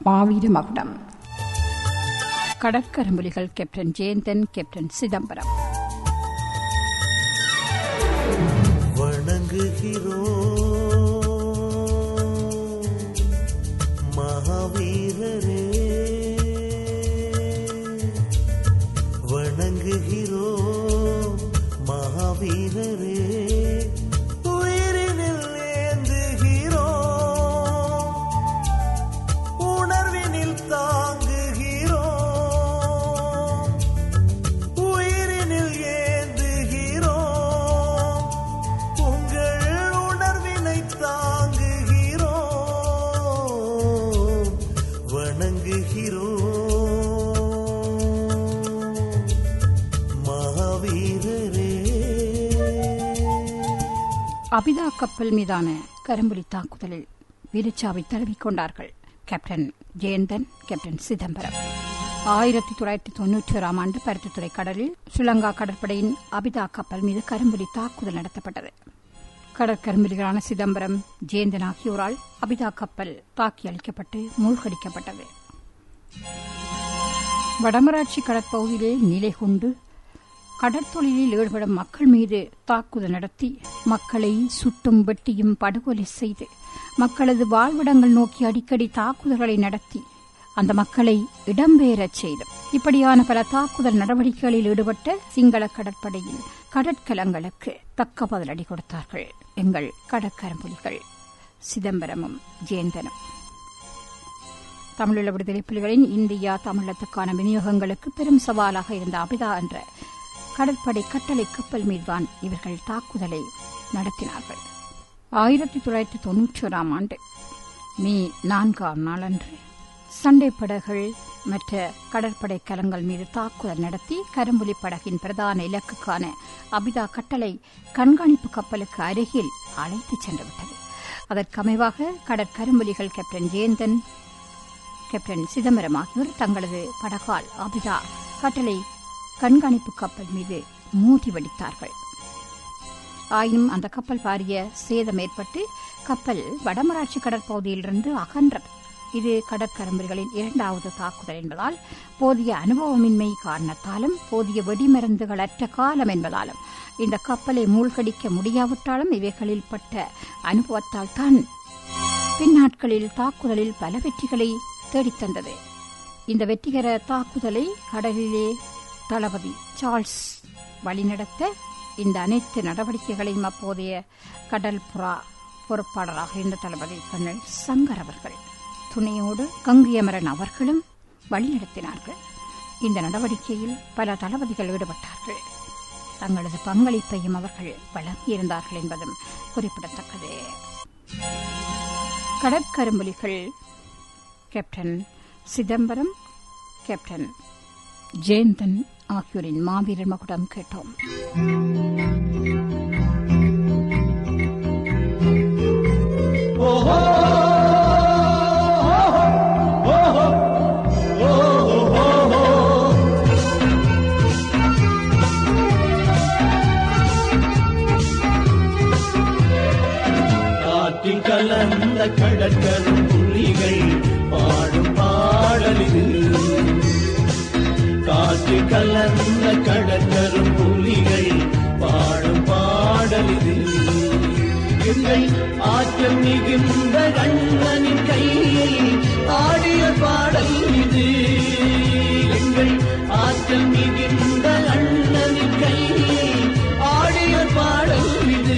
மாவீர மகுடம் கடற்கரம்புலிகள் கேப்டன் ஜெயந்தன் கேப்டன் சிதம்பரம் வணங்குகிறோம் மகாவீரரே வணங்குகிறோம் மகாவீரரே உயிரினில் ஏந்துகிறோம் உணர்வினில் தாங்குகிறோம் உயிரினில் ஏந்துகிறோம் உங்கள் உணர்வினை தாங்குகிறோம் வணங்குகிறோம் மகாவீரரே அபிதா கப்பல் மீதான கரும்புலி தாக்குதலில் வீரச்சாவை தழுவிக்கொண்டார்கள் கேப்டன் ஜெயந்தன் கேப்டன் சிதம்பரம் ஆயிரத்தி தொள்ளாயிரத்தி தொன்னூற்றி ஓராம் ஆண்டு பருத்தித்துறை கடலில் ஸ்ரீலங்கா கடற்படையின் அபிதா கப்பல் மீது கரும்புலி தாக்குதல் நடத்தப்பட்டது கடற்கரும்புலிகளான சிதம்பரம் ஜெயந்தன் ஆகியோரால் அபிதா கப்பல் தாக்கி அளிக்கப்பட்டு மூழ்கடிக்கப்பட்டது வடமராட்சி கடற்பகுதியிலே நிலை கொண்டு கடற்தொழிலில் ஈடுபடும் மக்கள் மீது தாக்குதல் நடத்தி மக்களை சுட்டும் வெட்டியும் படுகொலை செய்து மக்களது வாழ்விடங்கள் நோக்கி அடிக்கடி தாக்குதல்களை நடத்தி அந்த மக்களை இடம்பெயரச் செய்து இப்படியான பல தாக்குதல் நடவடிக்கைகளில் ஈடுபட்ட சிங்கள கடற்படையின் கடற்கலங்களுக்கு தக்க பதிலடி கொடுத்தார்கள் எங்கள் கடற்கரம்புலிகள் சிதம்பரமும் ஜெயந்தனும் தமிழீழ விடுதலை புலிகளின் இந்தியா தமிழத்துக்கான விநியோகங்களுக்கு பெரும் சவாலாக இருந்த அபிதா என்ற கடற்படை கட்டளை கப்பல் மீதுதான் இவர்கள் தாக்குதலை நடத்தினார்கள் ஆயிரத்தி தொள்ளாயிரத்தி தொன்னூற்றி ஓராம் ஆண்டு மே நான்காம் நாளன்று சண்டை படகுகள் மற்ற கடற்படை கலங்கள் மீது தாக்குதல் நடத்தி கரும்புலி படகின் பிரதான இலக்குக்கான அபிதா கட்டளை கண்காணிப்பு கப்பலுக்கு அருகில் அழைத்துச் சென்றுவிட்டது அதற்கமைவாக கடற்கரும்புலிகள் கேப்டன் ஜெயந்தன் கேப்டன் சிதம்பரம் ஆகியோர் தங்களது படகால் அபிதா கட்டளை கண்காணிப்பு கப்பல் மீது மூடி வெடித்தார்கள் ஆயினும் அந்த கப்பல் பாரிய சேதம் ஏற்பட்டு கப்பல் வடமராட்சி கடற்பகுதியிலிருந்து அகன்றது இது கடற்கரம்புகளின் இரண்டாவது தாக்குதல் என்பதால் போதிய அனுபவமின்மை காரணத்தாலும் போதிய வெடிமருந்துகள் அற்ற காலம் என்பதாலும் இந்த கப்பலை மூழ்கடிக்க முடியாவிட்டாலும் இவைகளில் பட்ட அனுபவத்தால் தான் பின்னாட்களில் தாக்குதலில் பல வெற்றிகளை தேடித்தந்தது இந்த வெற்றிகர தாக்குதலை கடலிலே தளபதி சார்ல்ஸ் வழிநடத்த இந்த அனைத்து நடவடிக்கைகளையும் அப்போதைய கடல் புறா பொறுப்பாளராக இருந்த தளபதி கர்னல் சங்கர் அவர்கள் துணையோடு கங்கியமரன் அவர்களும் வழிநடத்தினார்கள் இந்த நடவடிக்கையில் பல தளபதிகள் ஈடுபட்டார்கள் தங்களது பங்களிப்பையும் அவர்கள் வழங்கியிருந்தார்கள் என்பதும் குறிப்பிடத்தக்கது கடற்கரும்புலிகள் கேப்டன் சிதம்பரம் கேப்டன் ஜெயந்தன் ஆகியோரின் மாவீரர் மகுடம் கேட்டோம் காற்றில் கலந்த கடற்கரும் புலிகள் பாடும் பாடலிது காற்றில் கலந்த கடற்கரும் புலிகள் பாடும் பாடலிது எங்கள் ஆற்றல் மிகுந்த கண்ணனின் கையை ஆடிய பாடல் இது எங்கள் ஆற்றல் மிகுந்த அண்ணனின் கையை ஆடிய பாடல் இது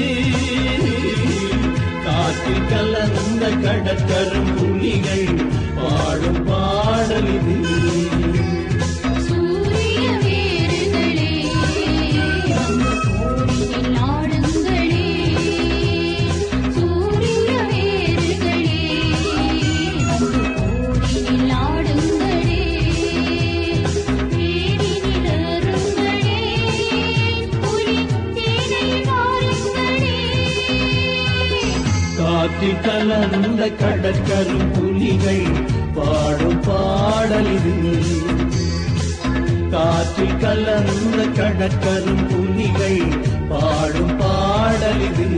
காற்றில் கலந்த கடற்கரும் புலிகள் பாடும் பாடல் இது சூரிய வேர்களே கோடியில் நாடுங்களே சூரிய வேர்களே கோடியில் நாடுங்களே தேடினில் அருங்களே புலி தேனை வாருங்களே காற்றில் கலந்த கடற்கரும் புலிகள் பாடும் பாடல் இது காற்றில் கலந்த கடற்கரும் புலிகள் பாடும் பாடல் இது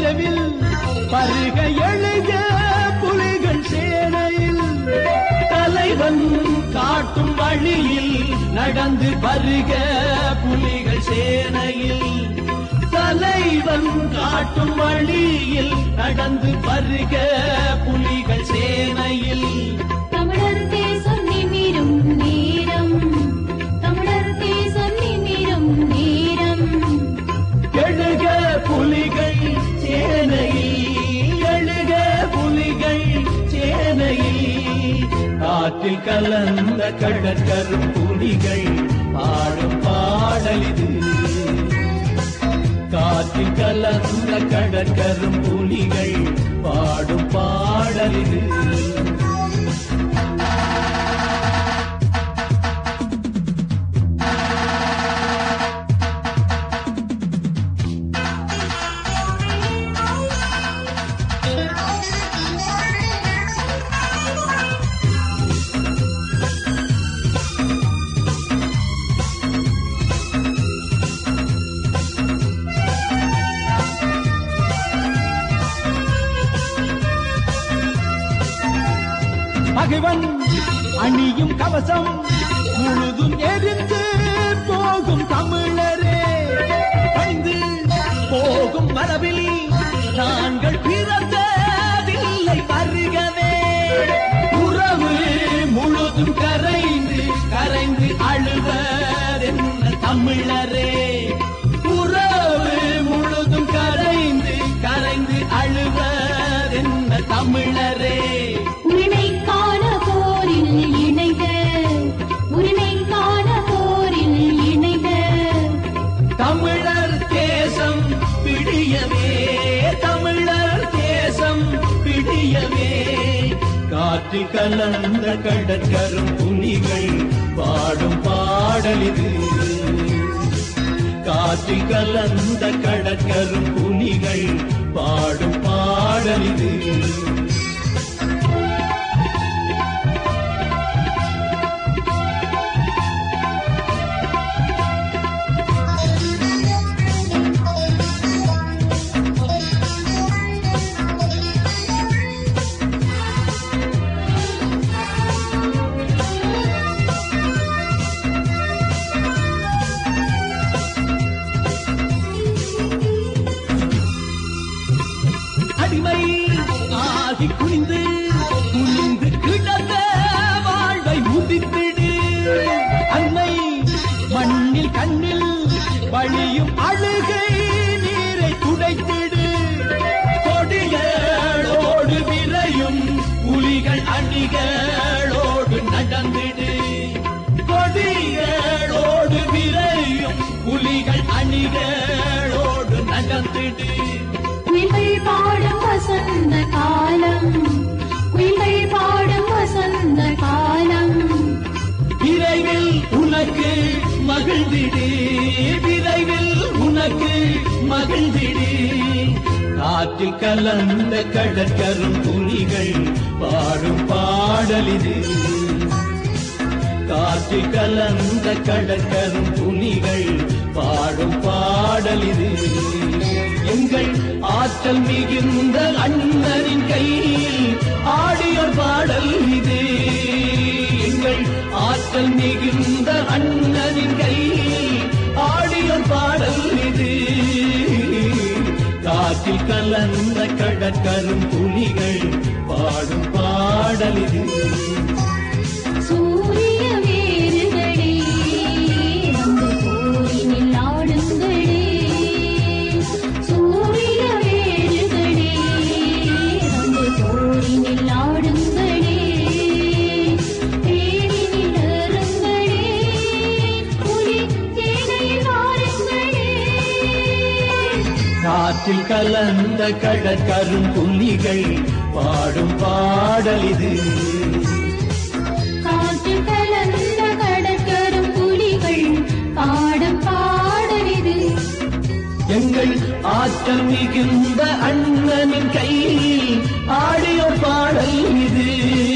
இரவில் பருக எழுக புலிகள் சேனையில் தலைவன் காட்டும் வழியில் நடந்து பருக புலிகள் சேனையில் தலைவன் காட்டும் வழியில் நடந்து பருக புலிகள் சேனையில் தமிழர் தேசம் நிமிரும் நேரம் தமிழர் தேசம் நிமிரும் நேரம் எழுக புலிகள் சேனையில் எழுக புலிகள் சேனையில் காற்றில் கலந்த கடற்கரும் புலிகள் பாடும் பாடலிது காற்றில் கலந்த கடற்கரும் புலிகள் பாடும் பாடலிது பகைவன் அணியும் கவசம் முழுதும் எரிந்து போகும் தமிழரே பணிந்து போகும் மரபில் நாங்கள் பிறந்ததில்லை வருகவே உறவு முழுதும் கரைந்து கரைந்து அழுவதென்ன தமிழரே உறவு முழுதும் கரைந்து கரைந்து அழுவதென்ன தமிழரே உரிமைக்கான போரில் இணைக உரிமைக்கான போரில் இணைக தமிழர் தேசம் பிடியவே தமிழர் தேசம் பிடியவே காற்றில் கலந்த கடற்கரும் புலிகள் பாடும் பாடலிது காற்றில் கலந்த கடற்கரும் புலிகள் பாடும் பாடலிது அடிமை ஆகி குனிந்து குனிந்து கிடந்த வாழ்வை முதித்திடு அன்னை மண்ணில் கண்ணில் வழியும் அழுகை நீரை துடைத்திடு கொடிகளோடு விரையும் புலிகள் அணிகளோடு நடந்திடு கொடிகளோடு விரையும் புலிகள் அணிகளோடு நடந்திடு குயில்கள் பாடும் வசந்த காலம் குயில்கள் பாடும் வசந்த காலம் விரைவில் உனக்கு மகிழ்ந்திடு விரைவில் உனக்கு மகிழ்ந்திடு காற்றில் கலந்த கடற்கரும் புலிகள் பாடும் பாடலிது காற்றில் கலந்த கடற்கரும் புலிகள் பாடும் பாடலிது எங்கள் ஆற்றல் மிகுந்த அண்ணனின் கையில் ஆடியோர் பாடல் இது எங்கள் ஆற்றல் மிகுந்த அண்ணனின் கையில் ஆடியோர் பாடல் இது காற்றில் கலந்த கடற்கரும் புலிகள் பாடும் பாடல் இது சூரிய வேறுகளே வந்து போரினில் ஆடுங்களே சூரிய வேறுகளே வந்து போரினில் ஆடுங்களே தேனினில் அருங்களே புலி தேனையில் வாருங்களே காற்றில் கலந்த கடற்கரும் புலிகள் பாடும் பாடல் இது காற்று கலந்த கடற்கரும் புலிகள் பாடும் பாடலிது எங்கள் ஆற்றல் மிகுந்த அண்ணனின் கையில் ஆடிய பாடல் இது